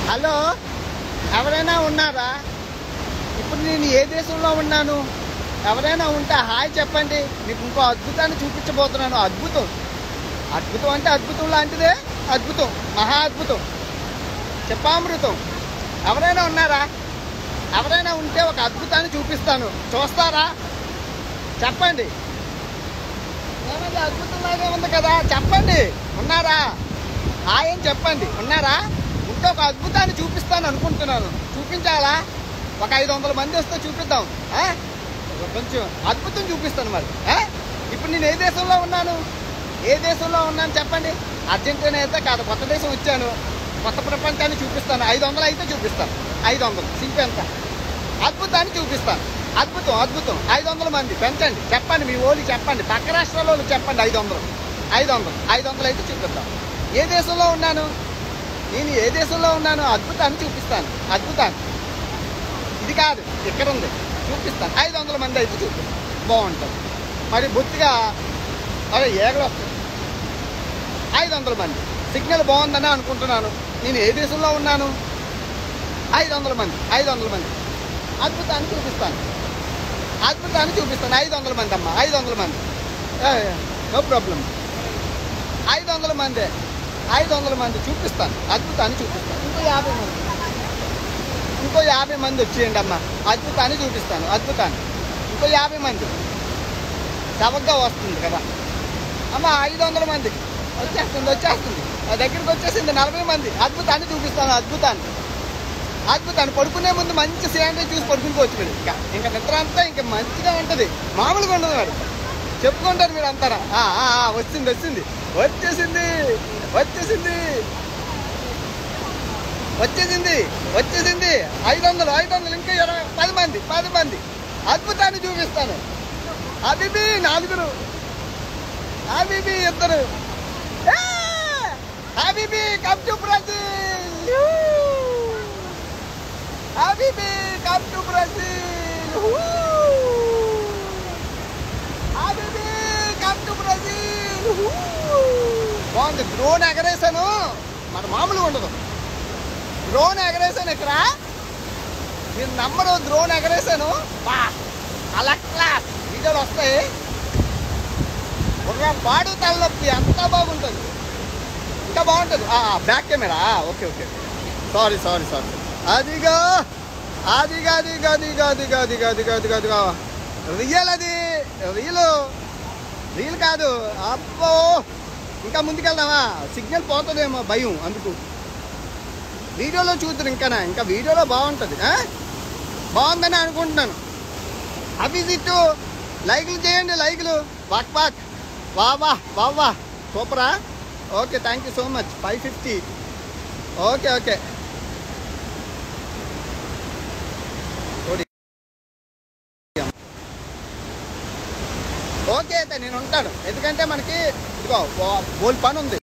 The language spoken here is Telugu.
హలో ఎవరైనా ఉన్నారా ఇప్పుడు నేను ఏ దేశంలో ఉన్నాను ఎవరైనా ఉంటే హాయ్ చెప్పండి మీకు ఇంకో అద్భుతాన్ని చూపించబోతున్నాను అద్భుతం అద్భుతం అంటే అద్భుతం లాంటిదే అద్భుతం మహా అద్భుతం చెప్పామృతం ఎవరైనా ఉన్నారా ఎవరైనా ఉంటే ఒక అద్భుతాన్ని చూపిస్తాను చూస్తారా చెప్పండి ఏమండి అద్భుతంలాగే ఉంది కదా చెప్పండి ఉన్నారా హాయ్ అని చెప్పండి ఉన్నారా ఉంటే ఒక అద్భుతాన్ని చూపిస్తాను అనుకుంటున్నాను చూపించాలా ఒక ఐదు వందల మంది వస్తే చూపిద్దాం ఆ? ఒక కొంచెం అద్భుతం చూపిస్తాను మరి ఆ? ఇప్పుడు నేను ఏ దేశంలో ఉన్నాను ఏ దేశంలో ఉన్నాను చెప్పండి అర్జెంటీనా అయితే కాదు కొత్త దేశం వచ్చాను కొత్త ప్రపంచాన్ని చూపిస్తాను ఐదు వందలు అయితే చూపిస్తాను ఐదు వందలు సింపు ఎంత అద్భుతాన్ని చూపిస్తాను అద్భుతం అద్భుతం ఐదు వందల మంది పెంచండి చెప్పండి మీ ఓళ్ళు చెప్పండి పక్క రాష్ట్రాల వాళ్ళు చెప్పండి ఐదు వందలు ఐదు వందలు ఐదు వందలు అయితే చూపిద్దాం ఏ దేశంలో ఉన్నాను నేను ఏ దేశంలో ఉన్నాను అద్భుతాన్ని చూపిస్తాను అద్భుతాన్ని ఇది కాదు ఇక్కడ ఉంది చూపిస్తాను ఐదు వందల మంది అయితే చూపిస్తాను బాగుంటుంది మరి బొత్తిగా అదే ఏగలు వస్తుంది ఐదు వందల మంది సిగ్నల్ బాగుందని అనుకుంటున్నాను నేను ఏ దేశంలో ఉన్నాను ఐదు వందల మంది ఐదు వందల మంది అద్భుతాన్ని చూపిస్తాను అద్భుతాన్ని చూపిస్తాను ఐదు వందల మంది అమ్మా ఐదు వందల మంది నో ప్రాబ్లం ఐదు వందల మంది ఐదు వందల మంది చూపిస్తాను అద్భుతాన్ని చూపిస్తాను ఇంకో యాభై మంది ఇంకో యాభై మంది వచ్చేయండి అమ్మా అద్భుతాన్ని చూపిస్తాను అద్భుతాన్ని ఇంకో యాభై మంది చవకగా వస్తుంది కదా అమ్మ ఐదు వందల మంది వచ్చేస్తుంది వచ్చేస్తుంది నా దగ్గరికి వచ్చేసింది నలభై మంది అద్భుతాన్ని చూపిస్తాను అద్భుతాన్ని అద్భుతాన్ని పడుకునే ముందు మంచి సీనరీ చూసి పడుకునిపోవచ్చు మీరు ఇంకా ఇంకా నిద్ర అంతా ఇంకా మంచిగా ఉంటుంది మామూలుగా ఉండదు మరి చెప్పుకుంటారు మీరు అంటారా ఆ, ఆ, ఆ, వచ్చింది వచ్చింది వచ్చేసింది వచ్చేసింది వచ్చేసింది వచ్చేసింది ఐదు వందలు ఐదు వందలు ఇంకా ఇరవై పది మంది పది మంది అద్భుతాన్ని చూపిస్తాను అబిబి నాలుగురు అబిబి ఇద్దరు ఏ! అబిబి కమ్ టు బ్రజిల్ అబిబి కమ్ టు బ్రజిల్ అబిబి కమ్ టు బ్రజిల్ బాగుంది డ్రోన్ ఎగరేసాను మన మామూలుగా ఉండదు డ్రోన్ ఎగరేసాను ఇక్కడ మీరు నమ్మరు డ్రోన్ ఎగరేసాను బా అలా క్లాస్ వీడియోలు వస్తాయి ఒక పాడు తలనొప్పి అంత బాగుంటుంది ఇంకా బాగుంటుంది back camera okay okay sorry sorry sorry అదిగా అదిగా అదిగా అదిగా అదిగా అదిగా అదిగా అదిగా అదిగా రియల్ అది రీల్ రీల్ కాదు అబ్బో ఇంకా ముందుకెళ్దామా సిగ్నల్ పోతుందేమో భయం అందుకు వీడియోలో చూద్దరు ఇంకానా ఇంకా వీడియోలో బాగుంటుంది ఆ? బాగుందని అనుకుంటున్నాను అభిజిట్ లైక్లు చేయండి లైక్లు వాక్ వాక్ వా వా వా వా సూపరా okay thank you so much five fifty okay okay okay అయితే నేను ఉంటాను ఎందుకంటే మనకి ఇదిగో బోల్ పని ఉంది